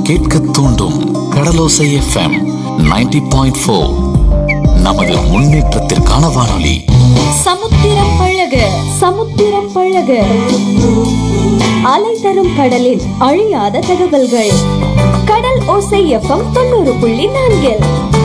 கேட்க தூண்டும் கடலோசை FM 90.4 point four நமது முன்னேற்றத்திற்கான வானொலி சமுத்திரம் பழக சமுத்திரம் பழக அலை தரும் கடலின் அழியாத தகவல்கள் கடல் ஓசை எஃப்எம் தொண்ணூறு புள்ளி நான்கில்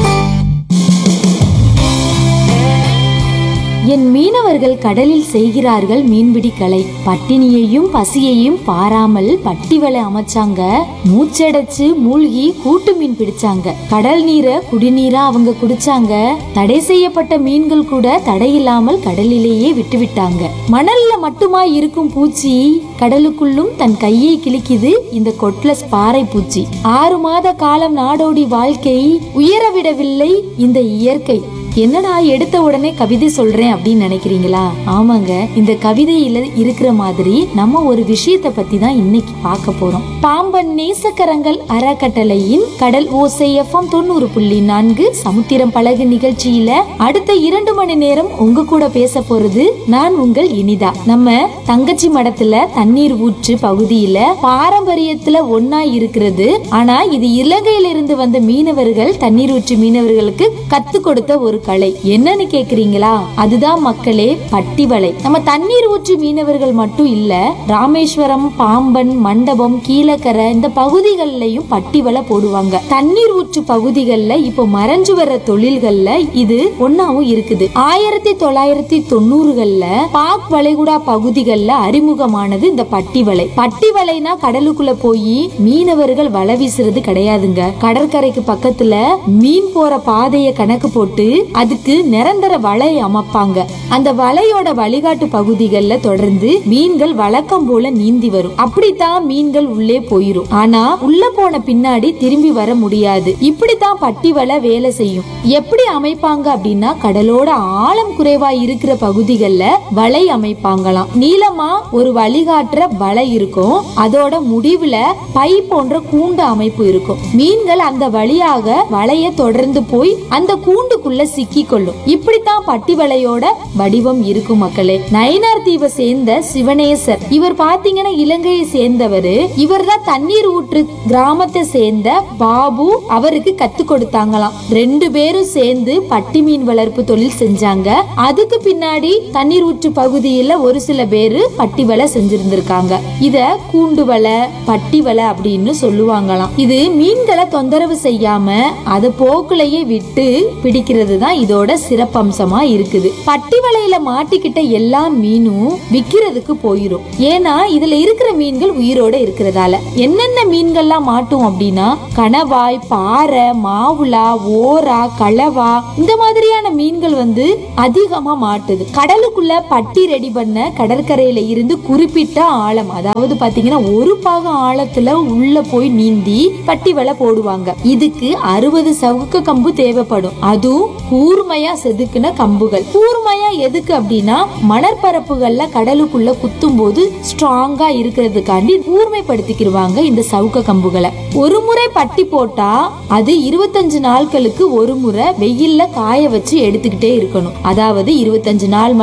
என் மீனவர்கள் கடலில் செய்கிறார்கள் மீன்பிடி கலை பட்டினியையும் பசியையும் பாராமல் பட்டி வலை அமைச்சாங்க மூச்சடைச்சு மூழ்கி கூட்டு மீன் பிடிச்சாங்க கடல் நீரை குடிநீரா அவங்க குடிச்சாங்க தடை செய்யப்பட்ட மீன்கள் கூட தடையில்லாமல் கடலிலேயே விட்டுவிட்டாங்க மணல்ல மட்டுமா இருக்கும் பூச்சி கடலுக்குள்ளும் தன் கையை கிழிக்குது இந்த கொட்லஸ் பாறை பூச்சி ஆறு மாத காலம் நாடோடி வாழ்க்கை உயர விடவில்லை இந்த இயற்கை என்னடா எடுத்த உடனே கவிதை சொல்றேன் அப்படின்னு நினைக்கிறீங்களா ஆமாங்க இந்த கவிதையில இருக்கிற மாதிரி நம்ம ஒரு விஷயத்தை பத்தி தான் இன்னைக்கு பார்க்க போறோம் பாம்பன் நேசக்கரங்கள் அறக்கட்டளையின் கடல் ஓசை எஃப்எம் தொண்ணூறு புள்ளி நான்கு சமுத்திரம் பழகு நிகழ்ச்சியில அடுத்த இரண்டு மணி நேரம் உங்க கூட பேச போறது நான் உங்கள் இனிதா நம்ம தங்கச்சி மடத்துல தண்ணீர் ஊற்று பகுதியில பாரம்பரியத்துல ஒன்னா இருக்கிறது ஆனா இது இலங்கையில இருந்து வந்த மீனவர்கள் தண்ணீர் ஊற்று மீனவர்களுக்கு கத்து கொடுத்த ஒரு கலை என்னன்னு கேக்குறீங்களா அதுதான் மக்களே பட்டி வலை நம்ம தண்ணீர் ஊற்று மீனவர்கள் மட்டும் இல்ல ராமேஸ்வரம் பாம்பன் மண்டபம் கீழக்கரை இந்த பகுதிகள்லயும் பட்டி வலை போடுவாங்க தண்ணீர் ஊற்று பகுதிகள்ல இப்போ மறைஞ்சு வர்ற தொழில்கள்ல இது ஒன்னாவும் இருக்குது ஆயிரத்தி தொள்ளாயிரத்தி தொண்ணூறுகள்ல பாக் வளைகுடா பகுதிகள்ல அறிமுகமானது இந்த பட்டி வலை பட்டி வலைனா கடலுக்குள்ள போய் மீனவர்கள் வலை வீசுறது கிடையாதுங்க கடற்கரைக்கு பக்கத்துல மீன் போற பாதைய கணக்கு போட்டு அதுக்கு நிரந்தர வலை அமைப்பாங்க அந்த வலையோட வழிகாட்டு பகுதிகள்ல தொடர்ந்து மீன்கள் வழக்கம் போல நீந்தி வரும் அப்படித்தான் மீன்கள் உள்ளே போயிரும் ஆனா உள்ள போன பின்னாடி திரும்பி வர முடியாது இப்படித்தான் பட்டி வலை வேலை செய்யும் எப்படி அமைப்பாங்க அப்படின்னா கடலோட ஆழம் குறைவா இருக்கிற பகுதிகள்ல வலை அமைப்பாங்களாம் நீளமா ஒரு வழிகாட்டுற வலை இருக்கும் அதோட முடிவுல பை போன்ற கூண்டு அமைப்பு இருக்கும் மீன்கள் அந்த வழியாக வலைய தொடர்ந்து போய் அந்த கூண்டுக்குள்ள சிக்கி கொள்ளும் இப்படித்தான் பட்டி வலையோட வடிவம் இருக்கும் மக்களே நயினார் தீவை சேர்ந்த சிவனேசர் இவர் பாத்தீங்கன்னா இலங்கையை சேர்ந்தவரு இவர் தான் தண்ணீர் ஊற்று கிராமத்தை சேர்ந்த பாபு அவருக்கு கத்து கொடுத்தாங்களாம் ரெண்டு பேரும் சேர்ந்து பட்டி மீன் வளர்ப்பு தொழில் செஞ்சாங்க அதுக்கு பின்னாடி தண்ணீர் ஊற்று பகுதியில ஒரு சில பேரு பட்டி வலை செஞ்சிருந்திருக்காங்க இத கூண்டு வலை பட்டி வலை அப்படின்னு சொல்லுவாங்களாம் இது மீன்களை தொந்தரவு செய்யாம அது போக்குலயே விட்டு பிடிக்கிறது தான் இதோட சிறப்பம்சமா இருக்குது பட்டி வலையில மாட்டிக்கிட்ட எல்லா மீனும் விக்கிறதுக்கு போயிரும் ஏன்னா இதுல இருக்கிற மீன்கள் உயிரோட இருக்கிறதால என்னென்ன மீன்கள்லாம் மாட்டும் அப்படின்னா கணவாய் பாறை மாவுளா ஓரா களவா இந்த மாதிரியான மீன்கள் வந்து அதிகமா மாட்டுது கடலுக்குள்ள பட்டி ரெடி பண்ண கடற்கரையில இருந்து குறிப்பிட்ட ஆழம் அதாவது பாத்தீங்கன்னா ஒரு பாகம் ஆழத்துல உள்ள போய் நீந்தி பட்டி வலை போடுவாங்க இதுக்கு அறுபது சவுக்கு கம்பு தேவைப்படும் அதுவும் கூர்மையா செதுக்குன கம்புகள் கூர்மையா எதுக்கு அப்படின்னா மணற்பரப்புகள்ல கடலுக்குள்ள குத்தும் போது ஸ்ட்ராங்கா இருக்கிறதுக்காண்டி கூர்மைப்படுத்திக்கிருவாங்க இந்த சவுக்க கம்புகளை ஒரு முறை பட்டி போட்டா அது இருபத்தஞ்சு நாட்களுக்கு ஒரு முறை வெயில்ல காய வச்சு எடுத்துக்கிட்டே இருக்கணும் அதாவது இருபத்தஞ்சு நாள்